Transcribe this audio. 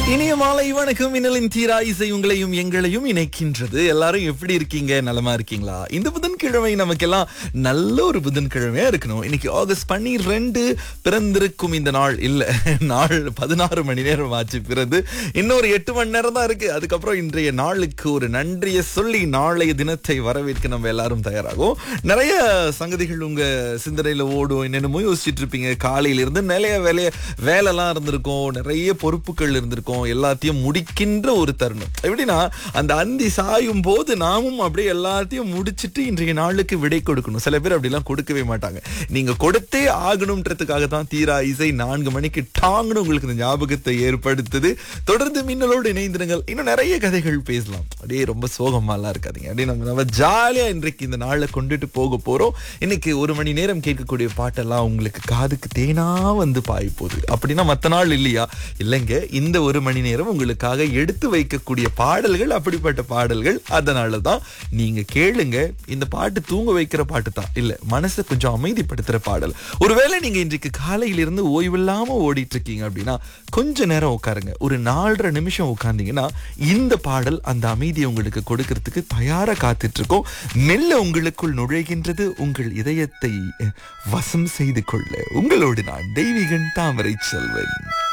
இனிய மாலை வணக்கம் மின்னலின் தீரா இசை உங்களையும் எங்களையும் இணைக்கின்றது எல்லாரும் எப்படி இருக்கீங்க நலமா இருக்கீங்களா இந்த புதன்கிழமை நமக்கெல்லாம் நல்ல ஒரு புதன்கிழமையா இருக்கணும் இன்னைக்கு ஆகஸ்ட் பன்னிரெண்டு பிறந்திருக்கும் இந்த நாள் இல்ல நாள் பதினாறு மணி நேரம் ஆச்சு பிறந்து இன்னொரு எட்டு மணி நேரம் தான் இருக்கு அதுக்கப்புறம் இன்றைய நாளுக்கு ஒரு நன்றியை சொல்லி நாளைய தினத்தை வரவேற்க நம்ம எல்லாரும் தயாராகும் நிறைய சங்கதிகள் உங்க சிந்தனையில ஓடும் என்னென்னமோ யோசிச்சுட்டு இருப்பீங்க காலையில இருந்து நிறைய வேலைய வேலைலாம் இருந்திருக்கும் நிறைய பொறுப்புகள் இருந்திருக்கும் எல்லாத்தையும் முடிக்கின்ற ஒரு தருணம் எப்படின்னா அந்த அந்தி சாயும் போது நாமும் அப்படியே எல்லாத்தையும் முடிச்சிட்டு இன்றைய நாளுக்கு விடை கொடுக்கணும் சில பேர் அப்படிலாம் கொடுக்கவே மாட்டாங்க நீங்க கொடுத்தே ஆகணும்ன்றதுக்காக தான் தீரா இசை நான்கு மணிக்கு டாங்னு உங்களுக்கு இந்த ஞாபகத்தை ஏற்படுத்துது தொடர்ந்து மின்னலோடு இணைந்திருங்கள் இன்னும் நிறைய கதைகள் பேசலாம் அப்படியே ரொம்ப சோகமாலாம் இருக்காதீங்க அப்படியே நம்ம நம்ம ஜாலியா இன்றைக்கு இந்த நாளை கொண்டுட்டு போக போறோம் இன்னைக்கு ஒரு மணி நேரம் கேட்கக்கூடிய பாட்டெல்லாம் உங்களுக்கு காதுக்கு தேனா வந்து பாய் போகுது அப்படின்னா மத்த நாள் இல்லையா இல்லைங்க இந்த ஒரு மணி நேரம் உங்களுக்காக எடுத்து வைக்கக்கூடிய பாடல்கள் அப்படிப்பட்ட பாடல்கள் அதனால தான் நீங்க கேளுங்க இந்த பாட்டு தூங்க வைக்கிற பாட்டு தான் இல்ல மனசை கொஞ்சம் அமைதிப்படுத்துற பாடல் ஒருவேளை நீங்க இன்றைக்கு காலையில இருந்து ஓய்வில்லாம ஓடிட்டு இருக்கீங்க அப்படின்னா கொஞ்ச நேரம் உட்காருங்க ஒரு நாலரை நிமிஷம் உட்கார்ந்தீங்கன்னா இந்த பாடல் அந்த அமைதியை உங்களுக்கு கொடுக்கறதுக்கு தயாரா காத்துட்டு இருக்கோம் மெல்ல உங்களுக்குள் நுழைகின்றது உங்கள் இதயத்தை அஹ், வசம் செய்து கொள்ள உங்களோடு நான் தெய்வீகன் தாமரை செல்வன்